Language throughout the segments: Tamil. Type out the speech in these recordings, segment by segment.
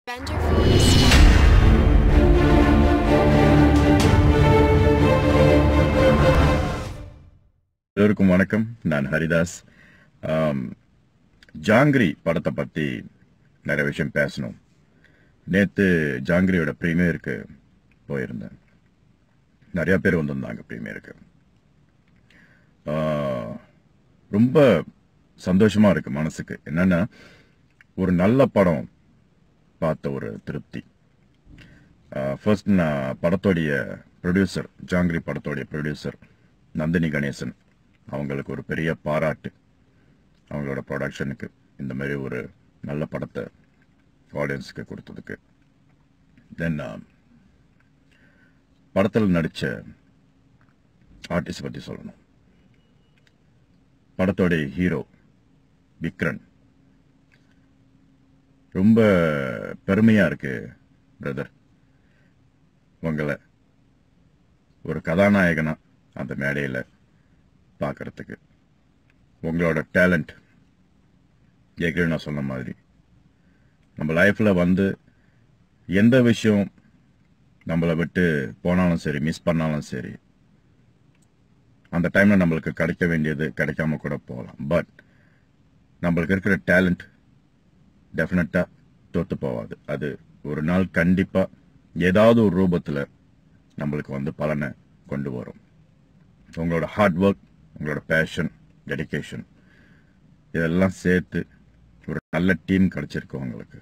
Bender phone is stuck. எல்லோருக்கும் வணக்கம் நான் ஹரிதாஸ் ஆம், ஜாங்கிரி படத்தை பற்றி நிறைய விஷயம் பேசணும் நேற்று ஜாங்கிரியோட ப்ரீமியருக்கு போயிருந்தேன் நிறைய பேர் வந்திருந்தாங்க ப்ரீமியருக்கு ஆ, ரொம்ப சந்தோஷமா இருக்கு மனசுக்கு என்னன்னா ஒரு நல்ல படம் பார்த்த ஒரு திருப்தி ஃபர்ஸ்ட் நான் படத்தோடைய ப்ரொடியூசர் ஜாங்கிரி படத்தோடைய ப்ரொடியூசர் நந்தினி கணேசன் அவங்களுக்கு ஒரு பெரிய பாராட்டு அவங்களோட ப்ரொடக்ஷனுக்கு இந்த மாதிரி ஒரு நல்ல படத்தை ஆடியன்ஸுக்கு கொடுத்ததுக்கு தென் படத்தில் நடித்த ஆர்டிஸ்ட் பற்றி சொல்லணும் படத்தோடைய ஹீரோ விக்ரன் ரொம்ப பெருமையா இருக்கு பிரதர் உங்களை ஒரு கதாநாயகனா அந்த மேடையில் பார்க்கறதுக்கு உங்களோட டேலண்ட் ஏற்கனவே நான் சொன்ன மாதிரி நம்ம லைஃப்பில் வந்து எந்த விஷயம் நம்மளை விட்டு போனாலும் சரி மிஸ் பண்ணாலும் சரி அந்த டைமில் நம்மளுக்கு கிடைக்க வேண்டியது கிடைக்காம கூட போகலாம் பட் நம்மளுக்கு இருக்கிற டேலண்ட் டெஃபினட்டாக தோத்து போகாது அது ஒரு நாள் கண்டிப்பாக ஏதாவது ஒரு ரூபத்தில் நம்மளுக்கு வந்து பலனை கொண்டு வரும் உங்களோட ஹார்ட் ஒர்க் உங்களோட பேஷன் டெடிகேஷன் இதெல்லாம் சேர்த்து ஒரு நல்ல டீம் கிடைச்சிருக்கு உங்களுக்கு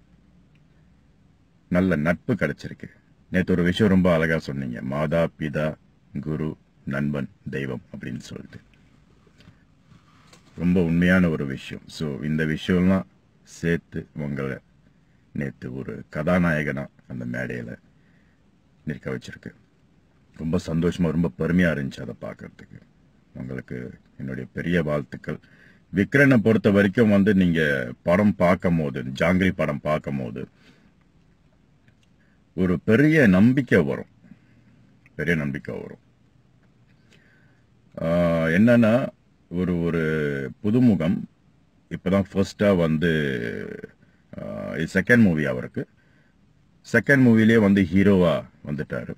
நல்ல நட்பு கிடைச்சிருக்கு நேற்று ஒரு விஷயம் ரொம்ப அழகா சொன்னீங்க மாதா பிதா குரு நண்பன் தெய்வம் அப்படின்னு சொல்லிட்டு ரொம்ப உண்மையான ஒரு விஷயம் ஸோ இந்த விஷயம்லாம் சேர்த்து உங்களை நேற்று ஒரு கதாநாயகனா அந்த மேடையில் நிற்க வச்சிருக்கு ரொம்ப சந்தோஷமா ரொம்ப பெருமையா இருந்துச்சு அதை பார்க்கறதுக்கு உங்களுக்கு என்னுடைய பெரிய வாழ்த்துக்கள் விக்ரனை பொறுத்த வரைக்கும் வந்து நீங்க படம் பார்க்கும் போது ஜாங்கிரி படம் பார்க்கும் போது ஒரு பெரிய நம்பிக்கை வரும் பெரிய நம்பிக்கை வரும் ஆஹ் என்னன்னா ஒரு ஒரு புதுமுகம் இப்பதான் ஃபர்ஸ்டா வந்து ஆஹ் இது செகண்ட் மூவி அவருக்கு செகண்ட் மூவிலே வந்து ஹீரோவா வந்துட்டாரு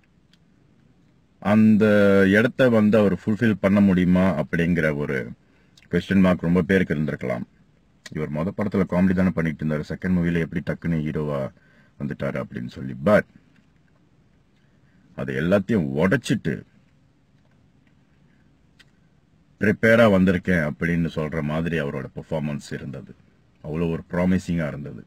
அந்த இடத்த வந்து அவர் ஃபுல்ஃபில் பண்ண முடியுமா அப்படிங்கிற ஒரு கொஸ்டின் மார்க் ரொம்ப பேருக்கு இருந்திருக்கலாம் இவர் மொத படத்துல காமெடி தானே பண்ணிட்டு இருந்தாரு செகண்ட் மூவில எப்படி டக்குன்னு ஹீரோவா வந்துட்டாரு அப்படின்னு சொல்லி பட் அது எல்லாத்தையும் உடைச்சிட்டு ப்ரிப்பேரா வந்திருக்கேன் அப்படின்னு சொல்ற மாதிரி அவரோட பெர்ஃபார்மன்ஸ் இருந்தது அவ்வளோ ஒரு ப்ராமிசிங்கா இருந்தது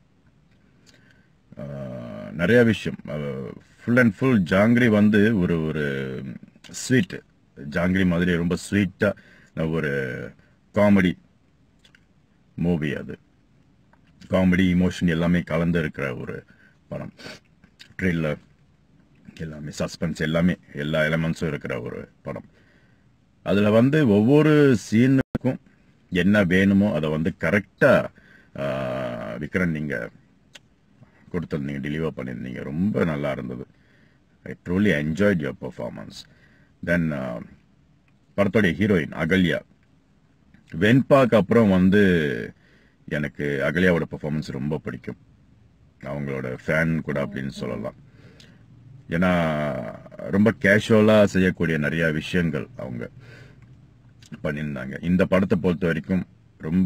ஆஹ் நிறைய விஷயம் ஃபுல் அண்ட் ஃபுல் ஜாங்கிரி வந்து ஒரு ஒரு ஸ்வீட் ஜாங்கிரி மாதிரி ரொம்ப ஸ்வீட்டா ஒரு காமெடி மூவி அது காமெடி இமோஷன் எல்லாமே கலந்து இருக்கிற ஒரு படம் ட்ரில்லர் எல்லாமே சஸ்பென்ஸ் எல்லாமே எல்லா எலமெண்ட்ஸும் இருக்கிற ஒரு படம் அதுல வந்து ஒவ்வொரு சீனுக்கும் என்ன வேணுமோ அதை வந்து கரெக்டா விக்ரன் நீங்க கொடுத்துருந்தீங்க டெலிவர் பண்ணியிருந்தீங்க ரொம்ப நல்லா இருந்தது I truly enjoyed your performance then படத்தோடைய ஹீரோயின் அகல்யா வெண்பாக்கு அப்புறம் வந்து எனக்கு அகல்யாவோட பெர்ஃபார்மன்ஸ் ரொம்ப பிடிக்கும் அவங்களோட ஃபேன் கூட அப்படின்னு சொல்லலாம் ஏன்னா ரொம்ப கேஷுவலா செய்யக்கூடிய நிறைய விஷயங்கள் அவங்க பண்ணியிருந்தாங்க இந்த படத்தை பொறுத்த வரைக்கும் ரொம்ப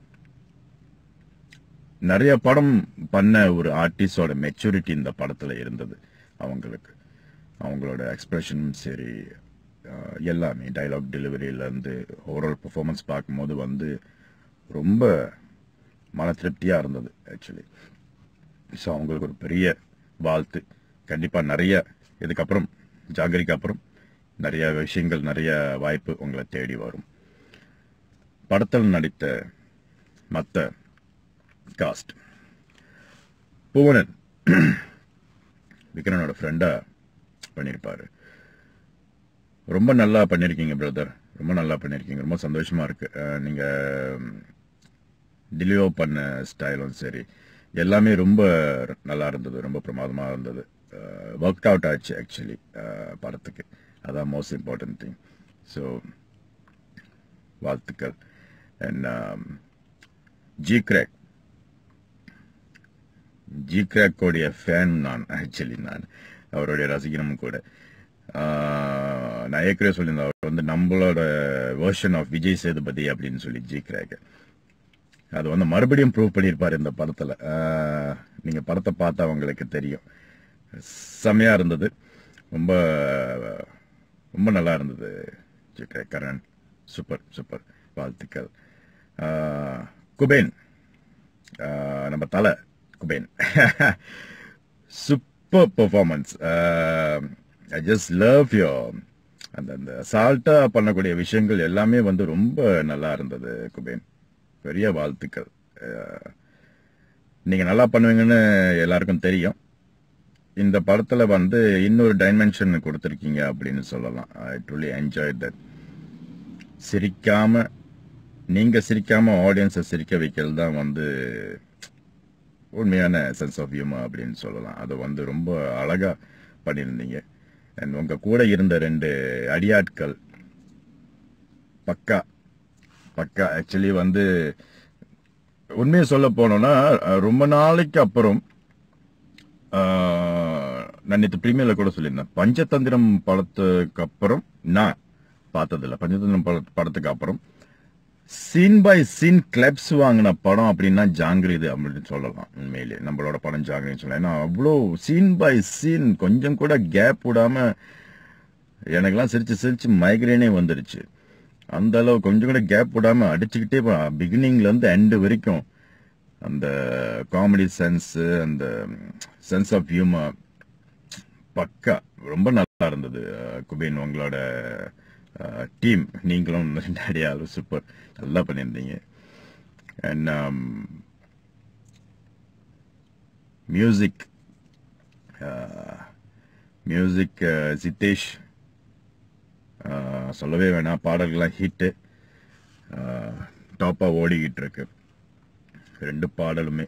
நிறைய படம் பண்ண ஒரு ஆர்டிஸ்டோட மெச்சூரிட்டி இந்த படத்துல இருந்தது அவங்களுக்கு அவங்களோட எக்ஸ்பிரஷனும் சரி அஹ், எல்லாமே டைலாக் டெலிவரியில இருந்து ஓவரால் பெர்ஃபார்மன்ஸ் பார்க்கும்போது வந்து ரொம்ப மன திருப்தியா இருந்தது ஆக்சுவலி ஸோ அவங்களுக்கு ஒரு பெரிய வாழ்த்து கண்டிப்பா நிறைய இதுக்கப்புறம் ஜாகரிக்கு அப்புறம் நிறைய விஷயங்கள் நிறைய வாய்ப்பு உங்களை தேடி வரும் படத்தில் நடித்த மற்ற காஸ்ட் புவனன் விக்ரனோட ஃப்ரெண்டா பண்ணியிருப்பாரு ரொம்ப நல்லா பண்ணியிருக்கீங்க பிரதர் ரொம்ப நல்லா பண்ணியிருக்கீங்க ரொம்ப சந்தோஷமா இருக்கு அஹ், நீங்க டெலிவர் பண்ண ஸ்டைலும் சரி எல்லாமே ரொம்ப நல்லா இருந்தது ரொம்ப பிரமாதமா இருந்தது ஒர்க் அவுட் ஆச்சு ஆக்சுவலி படத்துக்கு அதான் மோஸ்ட் இம்பார்ட்டன்ட் திங் ஸோ வாழ்த்துக்கள் அண்ட் ஜி கிரேக் ஜி கிராக்கோடைய ஃபேன் நான் ஆக்சுவலி நான் அவருடைய ரசிகனும் கூட ஆஹ், நான் ஏற்கனவே சொல்லியிருந்தேன் அவர் வந்து நம்மளோட வேர்ஷன் ஆஃப் விஜய் சேதுபதி அப்படின்னு சொல்லி ஜி கிராக் அது வந்து மறுபடியும் ப்ரூவ் பண்ணியிருப்பார் இந்த படத்தில் நீங்கள் படத்தை பார்த்தா உங்களுக்கு தெரியும் செம்மையாக இருந்தது ரொம்ப ரொம்ப நல்லா இருந்தது ஜி கிராக் கரண் சூப்பர் சூப்பர் வாழ்த்துக்கள் ஆஹ், குபேன் ஆஹ், நம்ம தலை Kuben super performance I just love you அந்த அந்த அசால்ட்டாக பண்ணக்கூடிய விஷயங்கள் எல்லாமே வந்து ரொம்ப நல்லா இருந்தது குபேன் பெரிய வாழ்த்துக்கள் ஆஹ், நீங்க நல்லா பண்ணுவீங்கன்னு எல்லாருக்கும் தெரியும் இந்த படத்துல வந்து இன்னொரு டைமென்ஷன் கொடுத்துருக்கீங்க அப்படின்னு சொல்லலாம் ஐ ட்ரூலி என்ஜாய் தட் சிரிக்காம நீங்க சிரிக்காம ஆடியன்ஸை சிரிக்க வைக்கிறது தான் வந்து உண்மையான சென்ஸ் ஆஃப் ஹியூமர் அப்படின்னு சொல்லலாம் அதை வந்து ரொம்ப அழகா பண்ணியிருந்தீங்க அண்ட் உங்க கூட இருந்த ரெண்டு அடியாட்கள் பக்கா பக்கா ஆக்சுவலி வந்து உண்மையை சொல்ல போனோம்னா அஹ், ரொம்ப நாளைக்கு அப்புறம் ஆஹ், நான் நேற்று பிரீமியர்ல கூட சொல்லியிருந்தேன் பஞ்சதந்திரம் படத்துக்கு அப்புறம் நான் பார்த்ததில்ல பஞ்சதந்திரம் பட- படத்துக்கு அப்புறம் சீன் பை சீன் கிளப்ஸ் வாங்கின படம் அப்படின்னா ஜாங்கிரி இது அப்படின்னு சொல்லலாம் உண்மையிலே நம்மளோட படம் ஜாங்கிரின்னு சொல்லலாம் ஏன்னா அவ்வளோ சீன் பை சீன் கொஞ்சம் கூட கேப் விடாம எனக்கெல்லாம் சிரிச்சு சிரிச்சு மைக்ரேனே வந்துருச்சு அந்த அளவு கொஞ்சம் கூட கேப் விடாம அடிச்சுக்கிட்டே பிகினிங்ல இருந்து எண்டு வரைக்கும் அந்த காமெடி சென்ஸ் அந்த சென்ஸ் ஆஃப் ஹியூமர் பக்கா ரொம்ப நல்லா இருந்தது அஹ், குபேன் உங்களோட டீம் நீங்களும் நிறையாலும் சூப்பர் நல்லா பண்ணியிருந்தீங்க அண்ட் மியூசிக் மியூசிக் சித்தேஷ் அஹ், சொல்லவே வேணாம் பாடல்கள்லாம் ஹிட்டு டாப்பாக ஓடிக்கிட்டு இருக்கு ரெண்டு பாடலுமே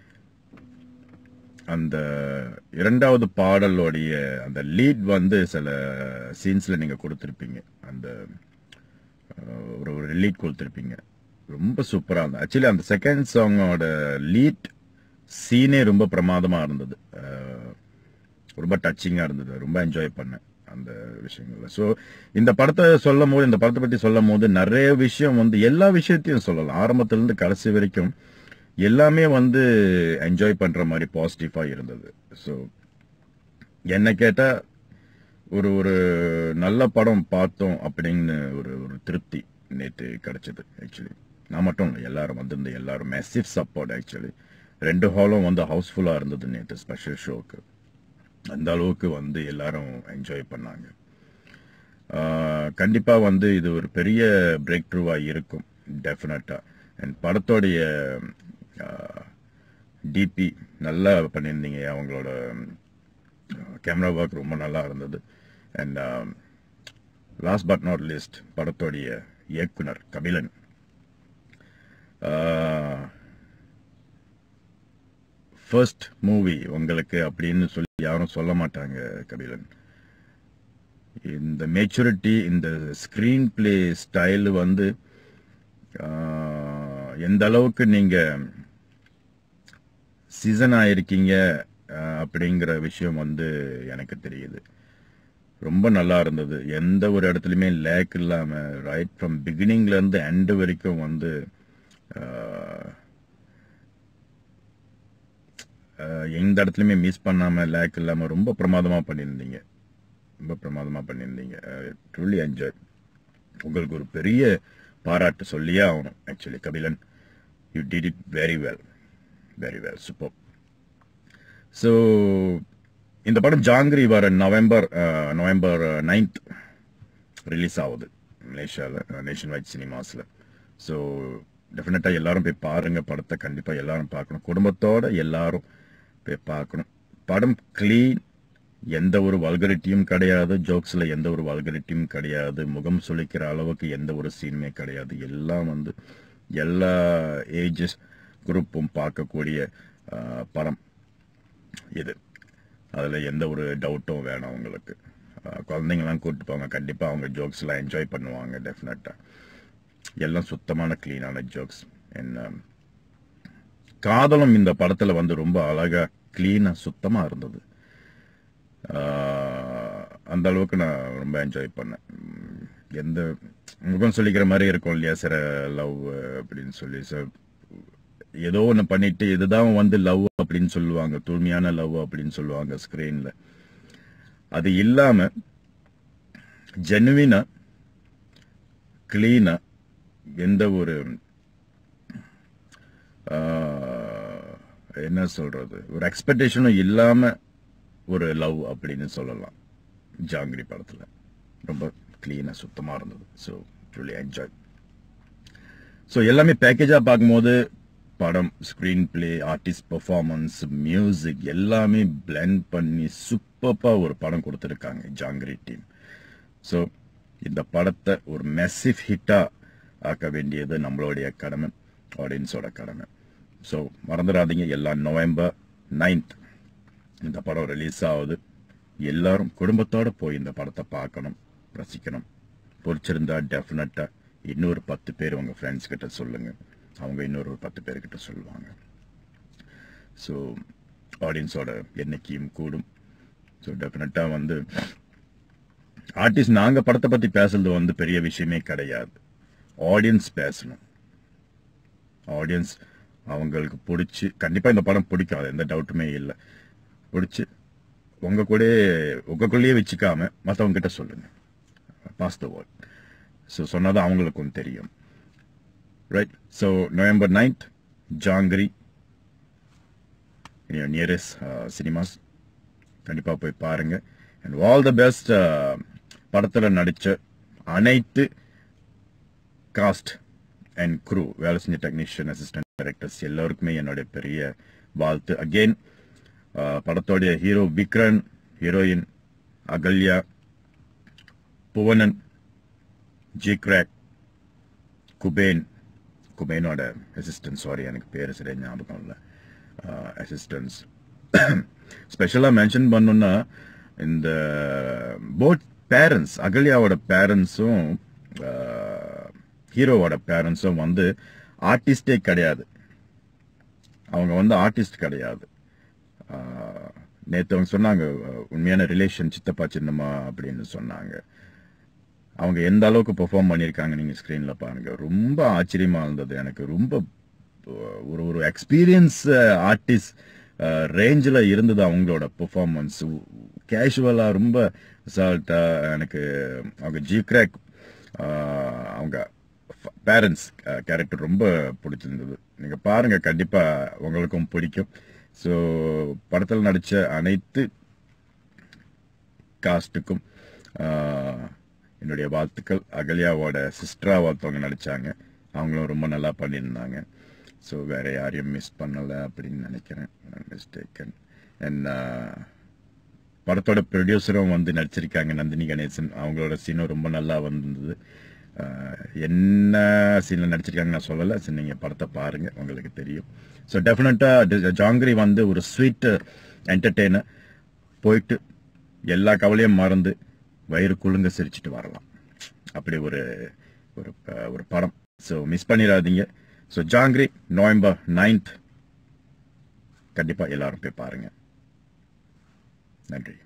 அந்த இரண்டாவது பாடலோடைய அந்த லீட் வந்து சில சீன்ஸ்ல நீங்க கொடுத்துருப்பீங்க அந்த அஹ், ஒரு ஒரு லீட் கொடுத்துருப்பீங்க ரொம்ப சூப்பரா இருந்தது ஆக்சுவலி அந்த செகண்ட் சாங்கோட லீட் சீனே ரொம்ப பிரமாதமா இருந்தது அஹ், ரொம்ப டச்சிங்கா இருந்தது ரொம்ப என்ஜாய் பண்ணேன் அந்த விஷயங்கள்ல ஸோ இந்த படத்தை சொல்லும் போது இந்த படத்தை பத்தி சொல்லும் போது நிறைய விஷயம் வந்து எல்லா விஷயத்தையும் சொல்லலாம் ஆரம்பத்துல இருந்து கடைசி வரைக்கும் எல்லாமே வந்து என்ஜாய் பண்ற மாதிரி பாசிட்டிவா இருந்தது ஸோ என்ன கேட்டா ஒரு ஒரு நல்ல படம் பார்த்தோம் அப்படின்னு ஒரு ஒரு திருப்தி நேற்று கிடைச்சது ஆக்சுவலி நான் மட்டும் இல்லை எல்லாரும் வந்திருந்த எல்லாரும் மெசிவ் சப்போர்ட் ஆக்சுவலி ரெண்டு ஹாலும் வந்து ஹவுஸ்ஃபுல்லாக இருந்தது நேற்று ஸ்பெஷல் ஷோக்கு அந்த அளவுக்கு வந்து எல்லாரும் என்ஜாய் பண்ணாங்க ஆஹ் கண்டிப்பா வந்து இது ஒரு பெரிய பிரேக் த்ரூவா இருக்கும் டெஃபினட்டா அண்ட் படத்தோடைய டிபி நல்லா பண்ணியிருந்தீங்க அவங்களோட கேமரா ஒர்க் ரொம்ப நல்லா இருந்தது and last but not least படத்தோடைய இயக்குனர் கபிலன் ஃபர்ஸ்ட் மூவி உங்களுக்கு அப்படின்னு சொல்லி யாரும் சொல்ல மாட்டாங்க கபிலன் இந்த மெச்சூரிட்டி இந்த ஸ்கிரீன் பிளே ஸ்டைல் வந்து ஆஹ், எந்த அளவுக்கு நீங்க சீசன் ஆயிருக்கீங்க ஆஹ், அப்படிங்கிற விஷயம் வந்து எனக்கு தெரியுது ரொம்ப நல்லா இருந்தது எந்த ஒரு இடத்துலையுமே லேக் இல்லாம ரைட் ஃப்ரம் பிகினிங்ல இருந்து எண்ட் வரைக்கும் வந்து ஆஹ், ஆஹ், எந்த இடத்துலையுமே மிஸ் பண்ணாம லேக் இல்லாம ரொம்ப பிரமாதமா பண்ணியிருந்தீங்க ரொம்ப பிரமாதமா பண்ணியிருந்தீங்க ட்ரூலி என்ஜாய் உங்களுக்கு ஒரு பெரிய பாராட்டு சொல்லியே ஆகணும் actually Kabilan you did it very well very well super so இந்த படம் ஜாங்கிரி வர நவம்பர் அஹ், நவம்பர் நைன்த் ரிலீஸ் ஆகுது மலேசியாவில் நேஷன் வைட் சினிமாஸில் ஸோ டெஃபினட்டாக எல்லாரும் போய் பாருங்க படத்தை கண்டிப்பாக எல்லாரும் பார்க்கணும் குடும்பத்தோட எல்லாரும் போய் பார்க்கணும் படம் க்ளீன் எந்த ஒரு வல்கரிட்டியும் கிடையாது ஜோக்ஸில் எந்த ஒரு வல்கரிட்டியும் கிடையாது முகம் சுளிக்கிற அளவுக்கு எந்த ஒரு சீனுமே கிடையாது எல்லாம் வந்து எல்லா ஏஜஸ் குரூப்பும் பார்க்கக்கூடிய அஹ், படம் இது அதில் எந்த ஒரு டவுட்டும் வேணாம் உங்களுக்கு அஹ், குழந்தைங்கலாம் கூப்பிட்டு போங்க கண்டிப்பாக அவங்க ஜோக்ஸ்லாம் என்ஜாய் பண்ணுவாங்க டெஃபினட்டாக எல்லாம் சுத்தமான க்ளீனான ஜோக்ஸ் என்ன காதலும் இந்த படத்துல வந்து ரொம்ப அழகா க்ளீனாக சுத்தமாக இருந்தது ஆஹ் அந்த அளவுக்கு நான் ரொம்ப என்ஜாய் பண்ணேன் உம் எந்த முகம் சொல்லிக்கிற மாதிரி இருக்கும் இல்லையா சில லவ் அப்படின்னு சொல்லி ஸோ ஏதோ ஒன்று பண்ணிட்டு இதுதான் வந்து லவ் அப்படின்னு சொல்லுவாங்க தூய்மையான லவ் அப்படின்னு சொல்லுவாங்க ஸ்க்ரீனில் அது இல்லாமல் ஜெனுவினா க்ளீனாக எந்த ஒரு ஆஹ், என்ன சொல்றது ஒரு எக்ஸ்பெக்டேஷனும் இல்லாம ஒரு லவ் அப்படின்னு சொல்லலாம் ஜாங்கிரி படத்துல ரொம்ப கிளீனா சுத்தமா இருந்தது ஸோ ட்ரூலி என்ஜாய் ஸோ எல்லாமே பேக்கேஜா பார்க்கும்போது படம் screenplay artist performance music எல்லாமே blend பண்ணி சூப்பப்பா ஒரு படம் கொடுத்துருக்காங்க ஜாங்கிரி டீம் ஸோ இந்த படத்தை ஒரு மெசிவ் ஹிட்டா ஆக்க வேண்டியது நம்மளுடைய கடமை ஆடியன்ஸோட கடமை ஸோ மறந்துடாதீங்க எல்லாம் நவம்பர் நைன்த் இந்த படம் ரிலீஸ் ஆகுது எல்லாரும் குடும்பத்தோட போய் இந்த படத்தை பார்க்கணும் ரசிக்கணும் பிடிச்சிருந்தா டெஃபினட்டா இன்னொரு பத்து பேர் உங்க ஃப்ரெண்ட்ஸ் கிட்ட சொல்லுங்க அவங்க இன்னொரு ஒரு பத்து பேர்கிட்ட சொல்லுவாங்க ஸோ ஆடியன்ஸோட எண்ணிக்கையும் கூடும் ஸோ டெஃபினட்டாக வந்து ஆர்டிஸ்ட் நாங்க படத்தை பத்தி பேசுறது வந்து பெரிய விஷயமே கிடையாது ஆடியன்ஸ் பேசணும் ஆடியன்ஸ் அவங்களுக்கு பிடிச்சி கண்டிப்பா இந்த படம் பிடிக்கும் அது எந்த டவுட்டுமே இல்லை பிடிச்சி உங்க கூட உங்களுக்குள்ளேயே வச்சுக்காம மற்றவங்க கிட்ட சொல்லுங்க பாஸ் த வேர்ட் ஸோ சொன்னாதான் அவங்களுக்கும் தெரியும் right so November ninth Jangiri nearest cinemas கண்டிப்பாக போய் பாருங்க அண்ட் ஆல் த பெஸ்ட் படத்தில் நடித்த அனைத்து காஸ்ட் அண்ட் குரூ வேலை செஞ்ச டெக்னீஷியன் அசிஸ்டன்ட் டைரக்டர்ஸ் எல்லாருக்குமே என்னுடைய பெரிய வாழ்த்து அகெயின் படத்தோடைய hero Vikran heroine Akalya Bhuvanan G கிராக் குபேன் குபேனோட அசிஸ்டன்ட் சாரி எனக்கு பேர் சரியா ஞாபகம் இல்லை அசிஸ்டன்ஸ் ஸ்பெஷலாக மென்ஷன் பண்ணணும்னா இந்த போட் பேரண்ட்ஸ் அகல்யாவோட பேரண்ட்ஸும் ஹீரோவோட பேரண்ட்ஸும் வந்து ஆர்டிஸ்டே கிடையாது அவங்க வந்து ஆர்டிஸ்ட் கிடையாது நேற்று அவங்க சொன்னாங்க அஹ், உண்மையான ரிலேஷன் சித்தப்பா சின்னம்மா அப்படின்னு சொன்னாங்க அவங்க எந்த அளவுக்கு பெர்ஃபார்ம் பண்ணியிருக்காங்க நீங்கள் ஸ்க்ரீனில் பாருங்க ரொம்ப ஆச்சரியமா இருந்தது எனக்கு ரொம்ப அஹ், ஒரு ஒரு எக்ஸ்பீரியன்ஸ் ஆர்டிஸ்ட் ரேஞ்சில் இருந்தது அவங்களோட பெர்ஃபார்மன்ஸ் கேஷுவலாக ரொம்ப அசால்ட்டாக எனக்கு அவங்க ஜி கிராக் அவங்க பேரண்ட்ஸ் கேரக்டர் ரொம்ப பிடிச்சிருந்தது நீங்கள் பாருங்க கண்டிப்பாக உங்களுக்கும் பிடிக்கும் ஸோ படத்தில் நடித்த அனைத்து காஸ்ட்டுக்கும் என்னுடைய வாழ்த்துக்கள் அகல்யாவோட சிஸ்டரா ஒருத்தவங்க நடிச்சாங்க அவங்களும் ரொம்ப நல்லா பண்ணியிருந்தாங்க ஸோ வேற யாரையும் மிஸ் பண்ணலை அப்படின்னு நினைக்கிறேன் மிஸ்டேக்கன் அண்ட் படத்தோட ப்ரொடியூசரும் வந்து நடிச்சிருக்காங்க நந்தினி கணேசன் அவங்களோட சீனும் ரொம்ப நல்லா வந்திருந்தது ஆஹ் என்ன சீனில் நடிச்சிருக்காங்க நான் சொல்லலை சரி நீங்கள் படத்தை பாருங்க உங்களுக்கு தெரியும் ஸோ டெஃபினட்டாக ஜாங்கிரி வந்து ஒரு ஸ்வீட் என்டர்டெய்னர் போயிட்டு எல்லா கவலையும் மறந்து வயிறு குலுங்க சிரிச்சிட்டு வரலாம் அப்படி ஒரு ஒரு ப- ஒரு படம் ஸோ மிஸ் பண்ணிடாதீங்க ஸோ ஜாங்கிரி நவம்பர் நைன்த் கண்டிப்பாக எல்லாரும் போய் பாருங்க நன்றி